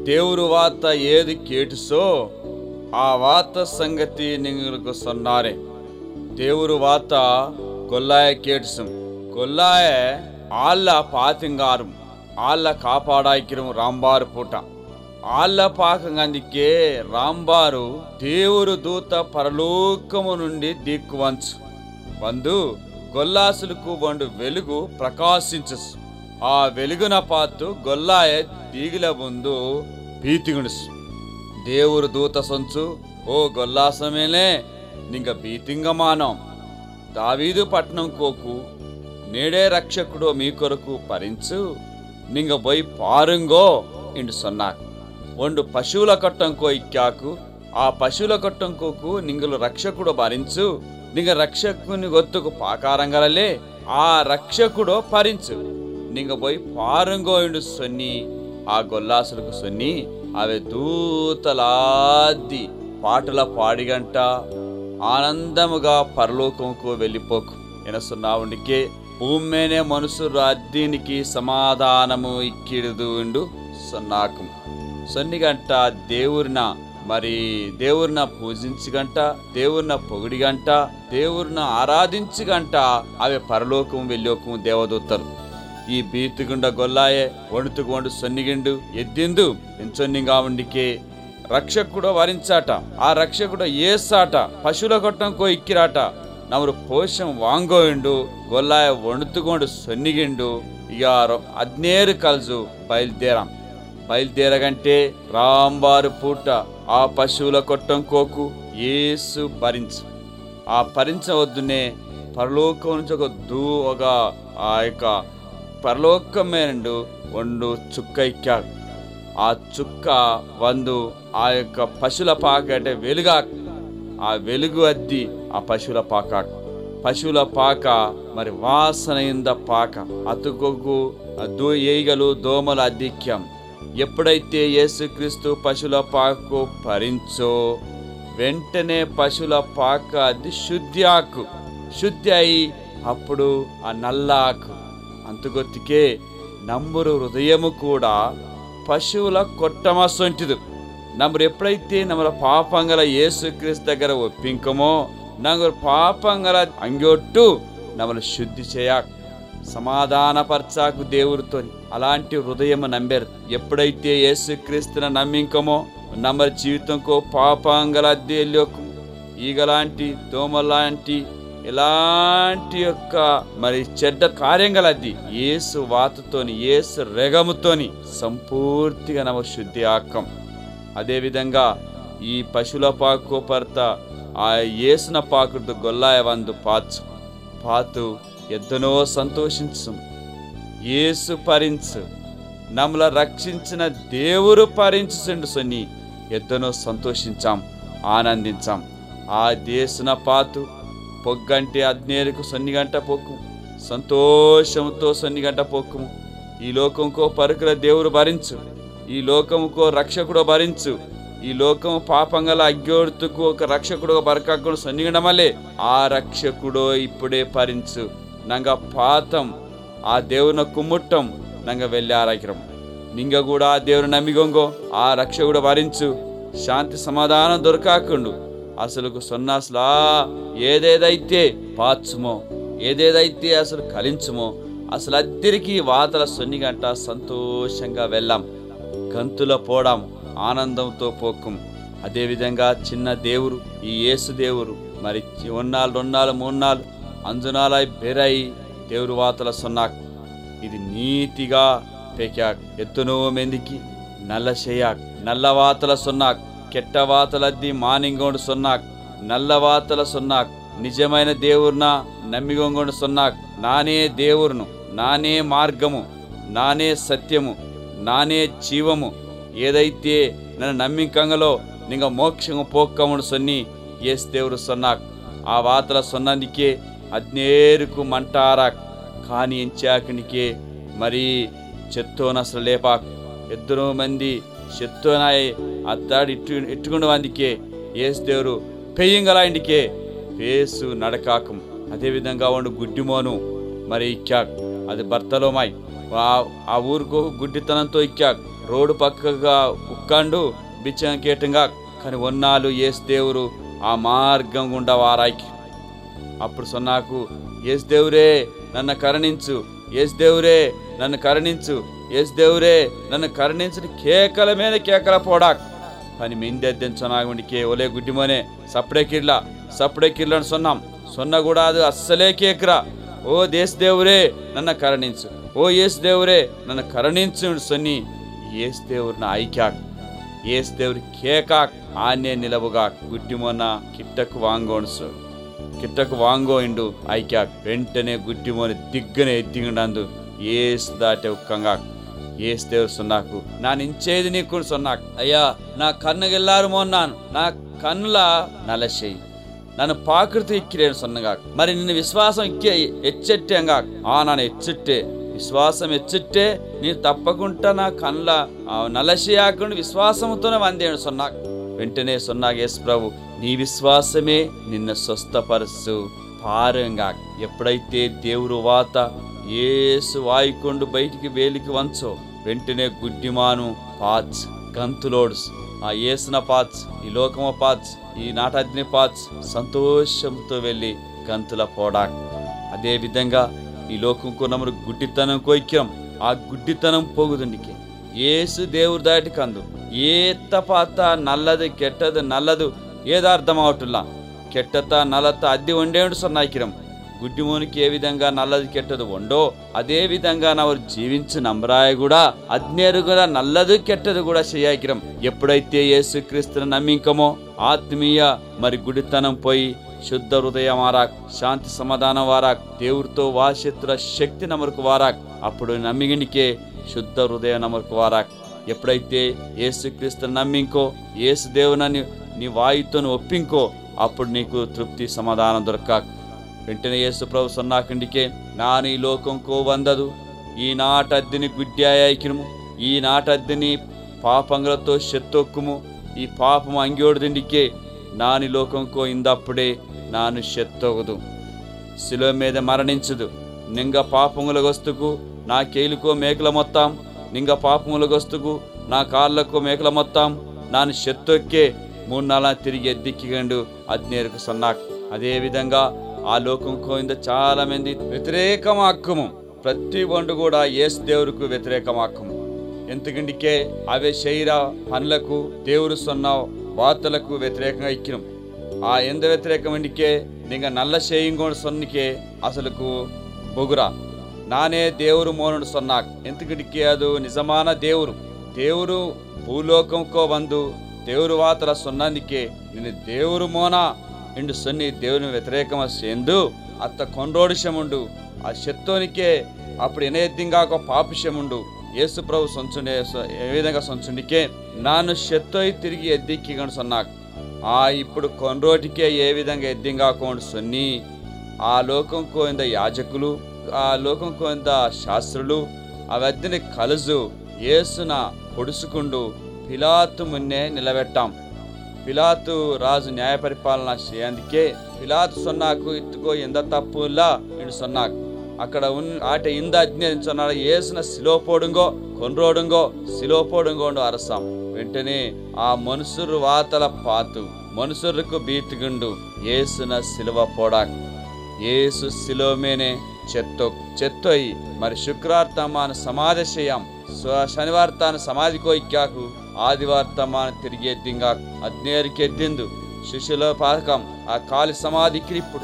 ದೇವರು ವಾತ ಏದು ಕೇಟಿಸೋ ಆ ವಾತ ಸಂಗತಿ ನಿಂಗలకు సొన్నారే దేవురు వాత కొల్లాయ కేటుసం కొల్లాయ ఆళ్ళ పాతింగారం ఆళ్ళ కాపాడాయికిరం రాంబారు పూట ఆళ్ళ పాకంగందికే రాంబారు దేవురు దూత పరలోకము నుండి దిక్కువంచు వందు గొల్లాసులకు వండు వెలుగు ప్రకాశించసు ఆ వెలుగున పాతు గొల్లాయ దీగిల ముందు భీతిగుణసు దేవురు దూత సొంచు ఓ గొల్లాసమేలే నింగ భీతింగమానం దావీదు పట్నం కోకు నేడే రక్షకుడు మీ కొరకు పరించు నింగ పోయి పారుంగో ఇండు సొన్నాకు ఒండు పశువుల కొట్టంకో ఇక్కాకు ఆ పశువుల కొట్టంకోకు నింగలు రక్షకుడు భరించు నింగ రక్షకుని గొత్తుకు పాకారంగలలే ఆ రక్షకుడు పరించు నింగ పోయి పారుంగో ఇండు సొన్ని ఆ గొల్లాసులకు సొన్ని అవి దూతలాది పాటల పాడిగంట ఆనందముగా పరలోకంకు వెళ్ళిపోకు ఎనసున్నావుండికే భూమేనే మనుసు రాజ్యానికి సమాధానము ఇక్కిడుదు ఉండు సొన్నాకు సొన్నిగంట దేవురిన మరి దేవురిన పూజించగంట దేవురిన పొగిడిగంట దేవురిన ఆరాధించగంట అవి పరలోకం వెళ్ళోకం దేవదూతలు ఈ బీతుగుండ గొల్లాయే వణుతుగుండు సొన్నిగిండు ఎద్దిందు ఎంచొన్నిగా ఉండికే రక్షకుడు వరించాట ఆ రక్షకుడు ఏసాట పశువుల కొట్టంకో ఇక్కిరాట నమరు పోషం వాంగోయిండు గొల్లాయ వణుతుగొండు సొన్నిగిండు ఇక అద్నేరు కలుసు బయలుదేరాం బయలుదేరగంటే రాంబారు పూట ఆ పశువుల కొట్టంకోకు ఏసు భరించు ఆ భరించవద్దునే పరలోకం నుంచి ఒక దూ ఒక ఆ యొక్క పరలోకమేనండు వండు చుక్క ఇక్కాడు ఆ చుక్క వందు ఆ యొక్క పశువుల పాక అంటే వెలుగా ఆ వెలుగు అద్ది ఆ పశువుల పాక పశువుల పాక మరి వాసనయింద పాక అతుకొగ్గు ఆ దో ఏగలు దోమల అధిక్యం ఎప్పుడైతే యేసుక్రీస్తు పశువుల పాకు భరించో వెంటనే పశువుల పాక అది శుద్ధి ఆకు శుద్ధి అయి అప్పుడు ఆ నల్ల ఆకు అంతుగొత్తికే నమ్మురు హృదయము కూడా పశువుల కొట్టమసొంటిదు నమ్మరు ఎప్పుడైతే నమ్మల పాపంగల యేసుక్రీస్తు దగ్గర ఒప్పింకమో నమ్మరు పాపంగల అంగొట్టు నమ్మలు శుద్ధి చేయా సమాధానపరచాకు దేవుడితో అలాంటి హృదయం నమ్మారు ఎప్పుడైతే యేసుక్రీస్తున నమ్మింకమో నమ్మరి జీవితంకో పాపంగల అద్దెల్లోకు ఈగలాంటి దోమలాంటి ఎలాంటి యొక్క మరి చెడ్డ కార్యం గలది ఏసు వాతతోని ఏసు రెగముతోని సంపూర్తిగా నవ శుద్ధి ఆకం అదేవిధంగా ఈ పశువుల పాకు పర్త ఆ ఏసున పాకుడు గొల్లాయ వందు పాచు పాతు ఎద్దనో సంతోషించు ఏసు పరించు నమ్మల రక్షించిన దేవుడు పరించుండు సొన్ని ఎద్దనో సంతోషించాం ఆనందించాం ఆ దేశన పాతు పొగ్గంటే అజ్ఞేరుకు సొన్నిగంట పొక్కు సంతోషంతో సొన్నిగంట పొక్కుము ఈ లోకంకో పరుకుల దేవుడు భరించు ఈ లోకముకో రక్షకుడు భరించు ఈ లోకము పాపంగల అజ్ఞోడుతుకు ఒక రక్షకుడు బరకక్కుడు సొన్నిగండమలే ఆ రక్షకుడో ఇప్పుడే పరించు నంగ పాతం ఆ దేవుని కుమ్ముట్టం నంగ వెళ్ళారకిరం నింగ కూడా ఆ దేవుని నమ్మిగొంగో ఆ రక్షకుడు భరించు శాంతి సమాధానం దొరకాకుండు అసలుకు సొన్నాసులా ఏదేదైతే పాచుమో ఏదేదైతే అసలు కలించుమో అసలు అద్దరికి వాతల సొన్నిగంట సంతోషంగా వెళ్ళాం గంతుల పోడాం ఆనందంతో పోకం అదేవిధంగా చిన్న దేవురు ఈ యేసు దేవురు మరి ఉన్నాళ్ళు రెండాలు మూన్నాళ్ళు అంజనాలై బెరై దేవురు వాతల సొన్నాక్ ఇది నీతిగా పెకాక్ ఎత్తునో మెందికి నల్ల షేయాక్ నల్ల వాతల సొన్నాక్ కెట్ట వాతలద్ది మానింగోడు సొన్నాక్ నల్ల వాతల సొన్నాక్ నిజమైన దేవుర్నా నమ్మిగొంగోడు సొన్నాక్ నానే దేవురును నానే మార్గము నానే సత్యము నానే జీవము ఏదైతే నన్ను నమ్మికంగలో నింగ మోక్షము పోక్కముడు సొన్ని ఏస్ దేవుడు సొన్నాక్ ఆ వాతల సొన్నందుకే అజ్ఞేరుకు మంటారాక్ కాని ఎంచాకునికే మరి చెత్తోనసలు లేపాక్ ఇద్దరు మంది చెత్తోనాయి అత్తాడు ఇట్టు ఇట్టుకుండు అందుకే ఏసు దేవుడు పెయ్యంగల ఇంటికే పేసు నడకాకం అదేవిధంగా ఉండు గుడ్డిమోను మరి ఇక్కాక్ అది భర్తలోమాయ్ ఆ- ఆ ఊరుకు గుడ్డితనంతో ఇక్కాక్ రోడ్డు పక్కగా ఉక్కండు బిచ్చం కేటంగా కానీ ఒన్నాళ్ళు ఏసు దేవురు ఆ మార్గం గుండా వారాయికి అప్పుడు సొన్నాకు ఏసు దేవురే నన్ను కరుణించు ఏసు దేవురే నన్ను కరుణించు ఏసు దేవురే నన్ను కరుణించని కేకల మీద కేకల పోడా పని మెందెద్దించనాగుండికే ఒలే గుడ్డిమోనే సప్పుడే కిర్లా సప్పుడే కిర్లని సొన్నాం సొన్న కూడా అది అస్సలే కేకరా ఓ దేశ దేవురే నన్ను కరుణించు ఓ ఏసు దేవురే నన్ను కరుణించు సొన్ని ఏసు దేవురిని ఐక్యాక్ ఏసు దేవురి కేకాక్ ఆనే నిలవుగా గుడ్డిమొన్న కిట్టకు వాంగోణసు కిట్టకు వాంగోయిండు ఐక్యాక్ వెంటనే గుడ్డిమోని దిగ్గన ఎద్దిండందు ఏసు దాటే ఉక్కంగా ఏసు దేవుడు సున్నాకు నా నించేది నీకు సున్నాకు అయ్యా నా కన్ను గెల్లారు మోన్నాను నా కన్నుల నలసేయి నన్ను పాకృతి ఇక్కిరేను సొన్నగా మరి నిన్ను విశ్వాసం ఇక్కే ఎచ్చెట్టేంగా ఆ నన్ను ఎచ్చిట్టే విశ్వాసం ఎచ్చిట్టే నేను తప్పకుండా నా కళ్ళ నలసియాకుండా విశ్వాసంతోనే వందేడు సొన్నా వెంటనే సొన్నాగా యేసు ప్రభు నీ విశ్వాసమే నిన్ను స్వస్థపరచు పారంగా ఎప్పుడైతే దేవుడు వాత ఏసు వాయుకొండు బయటికి వేలికి వంచో వెంటనే గుడ్డిమాను పాచ్ గంతులోడ్స్ ఆ ఏసున పాచ్ ఈ లోకమ పాచ్ ఈ నాటాగ్ని పాచ్ సంతోషంతో వెళ్ళి గంతుల పోడాక్ అదే విధంగా ఈ లోకంకు నమ్మరు గుడ్డితనం కొయ్యం ఆ గుడ్డితనం పోగుదుండికి ఏసు దేవుడు దాటి కందు ఏత్త పాత నల్లది కెట్టదు నల్లదు ఏదో అర్థం అవటుల్లా కెట్టత నల్లత అద్దె వండేడు సొన్నాకిరం గుడ్డిమోనికి ఏ విధంగా నల్లది కెట్టదు వండో అదే విధంగా నవరు జీవించు నంబరాయ కూడా అజ్ఞేరు కూడా నల్లదు కెట్టదు కూడా చేయాకిరం ఎప్పుడైతే యేసుక్రీస్తును నమ్మింకమో ఆత్మీయ మరి గుడితనం పోయి శుద్ధ హృదయం వారాక్ శాంతి సమాధానం వారాక్ దేవుడితో వాశత్ర శక్తి నమరుకు వారాక్ అప్పుడు నమ్మిగినికే శుద్ధ హృదయ నమరుకు వారాక్ ఎప్పుడైతే యేసుక్రీస్తును నమ్మింకో యేసు దేవునని నీ వాయుతో ఒప్పింకో అప్పుడు నీకు తృప్తి సమాధానం దొరకాక్ వెంటనే యేసు ప్రభు సొన్నాకండికే నాని లోకంకో వందదు ఈనాటద్దిని గుడ్డ్యాయకినుము ఈనాటద్దిని పాపంగలతో శత్తొక్కుము ఈ పాపము అంగ్యోడుದಿಂಡಿಕೆ నాని లోకంకో ఇందప్పుడే నాను శత్తొగదు శిలో మీద మరణించదు నింగ పాపములగొస్తుకు నా కేలుకో మేకల మొత్తం నింగ పాపములగొస్తుకు నా కాళ్ళకు మేకల మొత్తం నాను శత్తొక్కే మూడు నాల తిరిగి ఎద్దిక్కిగండు అజ్ఞేరుకు సన్నాక్ అదే విధంగా ఆ లోకంకో ఇంద చాలా మంది వ్యతిరేకమాక్కము ప్రతి వండు కూడా ఏసు దేవుడికి వ్యతిరేకమాక్కము ఎందుకండికే అవే శరీర పనులకు దేవుడు సొన్న వార్తలకు వ్యతిరేకంగా ఇక్కినం ఆ ఎంత వ్యతిరేకం ఇండికే నింగ నల్ల చేయింగోడు సొన్నికే అసలుకు బొగురా నానే దేవుడు మోనుడు సొన్నాక్ ఎందుకంటే ಅದು నిజమాన దేవుడు దేవుడు భూలోకంకో వందు దేవుడు వాతల సొన్నందుకే నిన్ను దేవుడు మోనా ఇండు సొన్ని దేవుని వ్యతిరేకమ సేందు అత్త కొండోడిషముండు ఆ శత్తునికే అప్పుడు ఎనేద్దింగాక పాపిషముండు యేసు ప్రభు సొంచుండే ఏ విధంగా సొంచుండికే నాను శత్తోయి తిరిగి ఎద్దిక్కిగను సొన్నాక్ ఆ ఇప్పుడు కొండ్రోటికే ఏ విధంగా ఎద్దింగాకోండు సొన్ని ఆ లోకం కోయింద యాజకులు ఆ లోకం కోయింద శాస్త్రులు అవద్దని కలుసు యేసున పొడుసుకుండు పిలాతు మున్నే నిలబెట్టాం పిలాతు రాజు న్యాయ పరిపాలన చేయందుకే పిలాతు సొన్నాకు ఇత్తుకో ఎంత తప్పులా ఇడు సొన్నాకు అక్కడ ఉన్ ఆట ఇంద అజ్ఞ సొన్నాడు ఏసిన సిలోపోడుంగో కొన్రోడుంగో సిలోపోడుంగోండు అరసాం వెంటనే ఆ మనుసురు వాతల పాతు మనుసురుకు బీతిగుండు ఏసున సిలువ పోడాక్ ఏసు సిలోమేనే చెత్తో చెత్తోయి మరి శుక్రార్తమాన సమాధి చేయం శనివార్తాన సమాధికో ఇక్కాకు ఆదివార్తమాన తిరిగి ఎద్దింగా అజ్ఞేరికి ఎద్దిందు శిష్యుల పాకం ఆ కాలి సమాధికి ఇప్పుడు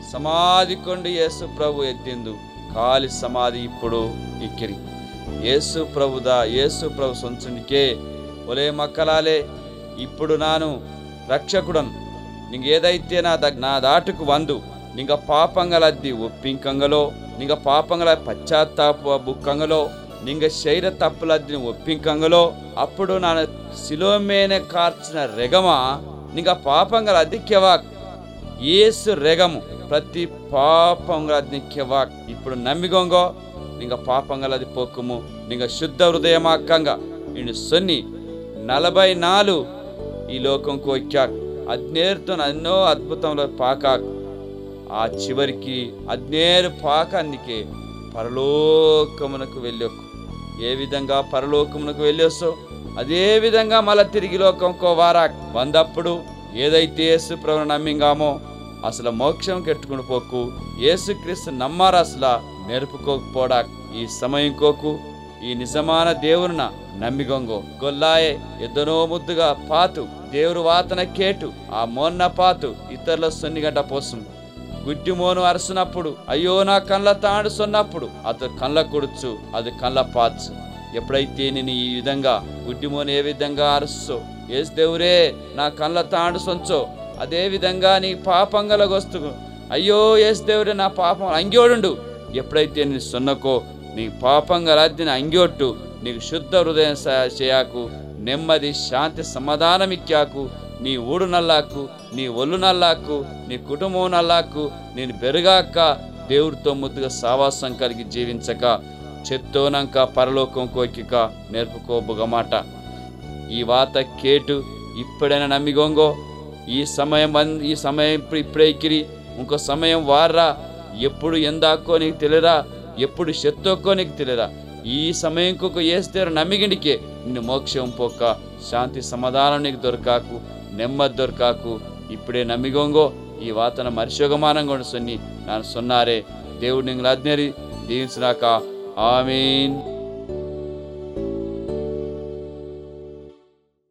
సమాధి కొండు యేసు ప్రభు ఎద్దిందు కాలి సమాధి ఇప్పుడు ఇక్కిరి యేసు ప్రభుదా యేసు ప్రభు సొంచునికే ఒలే మక్కలాలే ఇప్పుడు నాను రక్షకుడను నీకు ఏదైతే నా దగ్ నా దాటుకు వందు నింగ పాపంగలద్ది ఒప్పింకంగలో నింగ పాపంగల పశ్చాత్తాప బుక్కంగలో నింగ శైర తప్పులద్ది ఒప్పింకంగలో అప్పుడు నా శిలోమేనే కార్చిన రెగమ నింగ పాపంగల అదిక్యవా ఏసు రెగము ప్రతి పాపంగలది కెవాక్ ఇప్పుడు నమ్మిగొంగో నింగ పాపంగలది పోకుము నింగ శుద్ధ హృదయమాక్కంగా ఇను సొన్ని నలభై నాలుగు ఈ లోకం కోక్యాక్ అజ్ఞేరుతో ఎన్నో అద్భుతంలో పాకాక్ ఆ చివరికి అజ్ఞేరు పాకానికి పరలోకమునకు వెళ్ళొక్కు ఏ విధంగా పరలోకమునకు వెళ్ళొస్తో అదే విధంగా మళ్ళా తిరిగి లోకంకో వారా వందప్పుడు ఏదైతే యేసు ప్రభు నమ్మింగామో అసలు మోక్షం కెట్టుకుని పోకు యేసుక్రీస్తు నమ్మారు అసలు నేర్పుకోకపోడా ఈ సమయం కోకు ఈ నిజమాన దేవునిన నమ్మిగొంగో గొల్లాయే ఎద్దనో ముద్దుగా పాతు దేవుడు వాతన కేటు ఆ మోన్న పాతు ఇతరుల సొన్నిగడ్డ పోసం గుడ్డి మోను అరసినప్పుడు అయ్యో నా కళ్ళ తాడు సొన్నప్పుడు అతడు కళ్ళ కొడుచు అది కళ్ళ పాచు ఎప్పుడైతే నేను ఈ విధంగా గుడ్డి మోను ఏ విధంగా అరుస్తో ఏసు దేవురే నా కళ్ళ తాడు సొంచో అదే విధంగా నీ పాపంగలగొస్తు అయ్యో ఏసు దేవుడే నా పాపం అంగ్యోడుండు ఎప్పుడైతే నీ సొన్నకో నీ పాపంగా రాద్దిన అంగ్యోట్టు నీకు శుద్ధ హృదయం స- చేయకు నెమ్మది శాంతి సమాధానం ఇక్కాకు నీ ఊడు నల్లాకు నీ ఒళ్ళు నల్లాకు నీ కుటుంబం నల్లాకు నేను బెరుగాక దేవుడితో ముద్దుగా సావాసం కలిగి జీవించక చెత్తోనంక పరలోకం కోకిక నేర్పుకోబుగమాట ఈ వాత కేటు ఇప్పుడైనా నమ్మిగొంగో ఈ సమయం వన్- ఈ సమయం ఇప్పుడు ఇప్పుడే ఎక్కిరి ఇంకో సమయం వార్రా ఎప్పుడు ఎందాకో నీకు తెలియరా ఎప్పుడు శత్తుక్కో నీకు తెలియరా ఈ సమయంకు ఏస్తే నమ్మిగిండికే నిన్ను మోక్షం పోక శాంతి సమాధానం నీకు దొరకాకు నెమ్మది దొరకాకు ఇప్పుడే నమ్మిగొంగో ఈ వాతన మరిశోగమానంగా ఉండు సొన్ని ನಾನು ಸೊನ್ನಾರೆ ದೇವ್ರು ನಿಂಗೆ ಆಜ್ಞರಿ ದೀವಿಸ್ರಾಕ ಆಮೀನ್